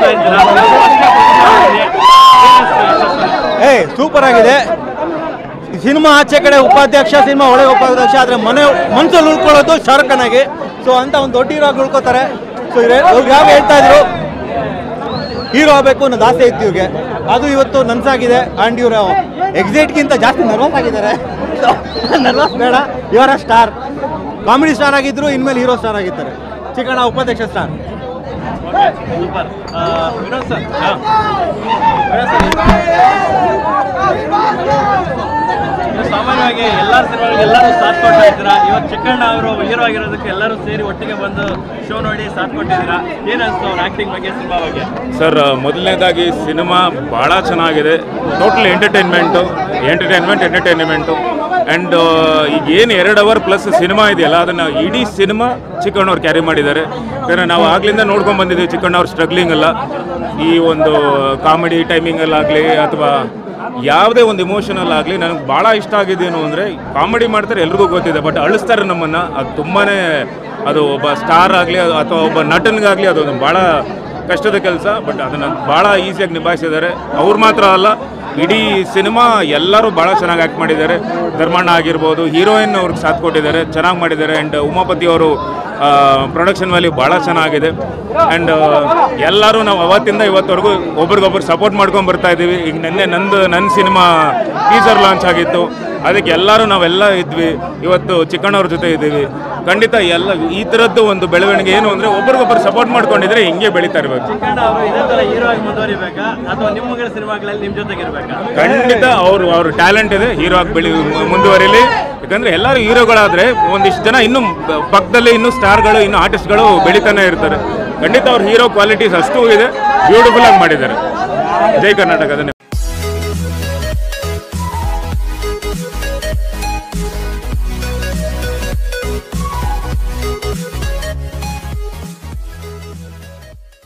ನೋಡ್ತಾ ಇದ್ದೀರಾ ಏ ಸೂಪರ್ ಆಗಿದೆ ಸಿನಿಮಾ ಆಚೆ ಕಡೆ ಉಪಾಧ್ಯಕ್ಷ ಸಿನಿಮಾ ಒಳಗೆ ಉಪಾಧ್ಯಕ್ಷ ಆದರೆ ಮನೆ ಮನ್ಸಲ್ಲಿ ಉಳ್ಕೊಳ್ಳೋದು ಶಾರುಖ್ ಖಾನ್ ಆಗಿ ಸೊ ಅಂತ ಒಂದು ದೊಡ್ಡ ಹೀರೋ ಆಗಿ ಉಳ್ಕೋತಾರೆ ಸೊ ಅವ್ರು ಯಾವ ಹೇಳ್ತಾ ಇದ್ರು ಹೀರೋ ಆಗಬೇಕು ಅನ್ನೋದು ಆಸೆ ಇತ್ತು ಇವ್ರಿಗೆ ಅದು ಇವತ್ತು ನನ್ಸಾಗಿದೆ ಆ್ಯಂಡ್ ಇವರು ಎಕ್ಸೈಟ್ಗಿಂತ ಜಾಸ್ತಿ ನರ್ವಸ್ ಆಗಿದ್ದಾರೆ ನರ್ವಸ್ ಬೇಡ ಇವರ ಸ್ಟಾರ್ ಕಾಮಿಡಿ ಸ್ಟಾರ್ ಆಗಿದ್ರು ಇನ್ಮೇಲೆ ಹೀರೋ ಸ್ಟಾರ್ ಆಗಿರ್ತಾರೆ ಚಿಕ್ಕಣ್ಣ ಉಪಾಧ್ಯಕ್ಷ star super Vinod sir Vinod sir ನೀವು ಸಾಮಾನ್ಯವಾಗಿ ಎಲ್ಲರ ಸಿನಿಮಾಗಳಿಗೆ ಎಲ್ಲರೂ ಸಾಥ್ ಕೊಡ್ತಾ ಇದ್ದೀರಾ ಇವತ್ತು ಚಿಕ್ಕಣ್ಣ ಅವರು ಹೀರೋ ಆಗಿರೋದಕ್ಕೆ ಎಲ್ಲರೂ ಸೇರಿ ಒಟ್ಟಿಗೆ ಬಂದು ಶೋ ನೋಡಿ ಸಾಥ್ ಕೊಟ್ಟಿದ್ದೀರಾ ಏನ್ ಅನ್ಸ್ತು ಅವ್ರ ಆಕ್ಟಿಂಗ್ ಬಗ್ಗೆ ಸಿನಿಮಾ ಬಗ್ಗೆ ಸರ್ ಮೊದಲನೇದಾಗಿ ಸಿನಿಮಾ ಭಾಳ ಚೆನ್ನಾಗಿದೆ total entertainment entertainment entertainment and ಈಗ ಏನು ಎರಡು ಅವರ್ ಪ್ಲಸ್ ಸಿನಿಮಾ ಇದೆಯಲ್ಲ ಅದನ್ನು ಇಡೀ ಸಿನಿಮಾ ಚಿಕ್ಕಣ್ಣವ್ರು ಕ್ಯಾರಿ ಮಾಡಿದ್ದಾರೆ ಯಾಕಂದರೆ ನಾವು ಆಗ್ಲಿಂದ ನೋಡ್ಕೊಂಡು ಬಂದಿದ್ದೀವಿ ಚಿಕ್ಕಣ್ಣವ್ರ ಸ್ಟ್ರಗ್ಲಿಂಗ್ ಎಲ್ಲ ಈ ಒಂದು ಕಾಮಿಡಿ ಟೈಮಿಂಗಲ್ಲಾಗಲಿ ಅಥವಾ ಯಾವುದೇ ಒಂದು ಇಮೋಷನಲ್ ಆಗಲಿ ನನಗೆ ಭಾಳ ಇಷ್ಟ ಆಗಿದ್ದೇನು ಅಂದರೆ ಕಾಮಿಡಿ ಮಾಡ್ತಾರೆ ಎಲ್ರಿಗೂ ಗೊತ್ತಿದೆ ಬಟ್ ಅಳಿಸ್ತಾರೆ ನಮ್ಮನ್ನು ಅದು ತುಂಬಾ ಅದು ಒಬ್ಬ ಸ್ಟಾರ್ ಆಗಲಿ ಅಥವಾ ಒಬ್ಬ ನಟನಿಗಾಗಲಿ ಅದು ಭಾಳ ಕಷ್ಟದ ಕೆಲಸ ಬಟ್ ಅದನ್ನು ಭಾಳ ಈಸಿಯಾಗಿ ನಿಭಾಯಿಸಿದ್ದಾರೆ ಅವ್ರು ಮಾತ್ರ ಅಲ್ಲ ಇಡೀ ಸಿನಿಮಾ ಎಲ್ಲರೂ ಭಾಳ ಚೆನ್ನಾಗಿ ಆ್ಯಕ್ಟ್ ಮಾಡಿದ್ದಾರೆ ಧರ್ಮಣ್ಣ ಆಗಿರ್ಬೋದು ಹೀರೋಯಿನ್ ಅವ್ರಿಗೆ ಸಾಥ್ ಕೊಟ್ಟಿದ್ದಾರೆ ಚೆನ್ನಾಗಿ ಮಾಡಿದ್ದಾರೆ ಆ್ಯಂಡ್ ಉಮಾಪತಿ ಅವರು ಪ್ರೊಡಕ್ಷನ್ ವ್ಯಾಲ್ಯೂ ಭಾಳ ಚೆನ್ನಾಗಿದೆ ಆ್ಯಂಡ್ ಎಲ್ಲರೂ ನಾವು ಅವತ್ತಿಂದ ಇವತ್ತವರೆಗೂ ಒಬ್ರಿಗೊಬ್ರು ಸಪೋರ್ಟ್ ಮಾಡ್ಕೊಂಡು ಬರ್ತಾ ಇದ್ದೀವಿ ಈಗ ನಿನ್ನೆ ನಂದು ನನ್ನ ಸಿನಿಮಾ ಟೀಸರ್ ಲಾಂಚ್ ಆಗಿತ್ತು ಅದಕ್ಕೆ ಎಲ್ಲರೂ ನಾವೆಲ್ಲ ಇದ್ವಿ ಇವತ್ತು ಚಿಕ್ಕಣ್ಣವ್ರ ಜೊತೆ ಇದ್ದೀವಿ ಖಂಡಿತ ಎಲ್ಲ ಈ ಥರದ್ದು ಒಂದು ಬೆಳವಣಿಗೆ ಏನು ಅಂದರೆ ಒಬ್ರಿಗೊಬ್ರು ಸಪೋರ್ಟ್ ಮಾಡ್ಕೊಂಡಿದ್ರೆ ಹಿಂಗೆ ಬೆಳೀತಾ ಇರಬೇಕು ಚಿಕ್ಕಣ್ಣ ಅವರು ಇದೇ ತರ ಹೀರೋ ಆಗಿ ಮುಂದುವರಿಬೇಕಾ ಅಥವಾ ನಿಮ್ಮಗಳ ಸಿನಿಮಾಗಳಲ್ಲಿ ನಿಮ್ ಜೊತೆಗೆ ಇರ್ಬೇಕಾ ಖಂಡಿತ ಅವರು ಅವ್ರ ಟ್ಯಾಲೆಂಟ್ ಇದೆ ಹೀರೋ ಆಗಿ ಬೆಳಿ ಮು- ಮುಂದುವರಿಲಿ ಯಾಕಂದ್ರೆ ಎಲ್ಲರೂ ಹೀರೋಗಳಾದ್ರೆ ಒಂದಿಷ್ಟು ಜನ ಇನ್ನೂ ಬ- ಪಕ್ಕದಲ್ಲಿ ಇನ್ನೂ ಸ್ಟಾರ್ಗಳು ಇನ್ನೂ ಆರ್ಟಿಸ್ಟ್ಗಳು ಬೆಳಿತಾನೆ ಇರ್ತಾರೆ ಖಂಡಿತ ಅವ್ರ ಹೀರೋ ಕ್ವಾಲಿಟೀಸ್ ಅಷ್ಟು ಇದೆ ಬ್ಯೂಟಿಫುಲ್ ಆಗಿ ಮಾಡಿದ್ದಾರೆ ಜೈ ಕರ್ನಾಟಕ ಅದನ್ನೇ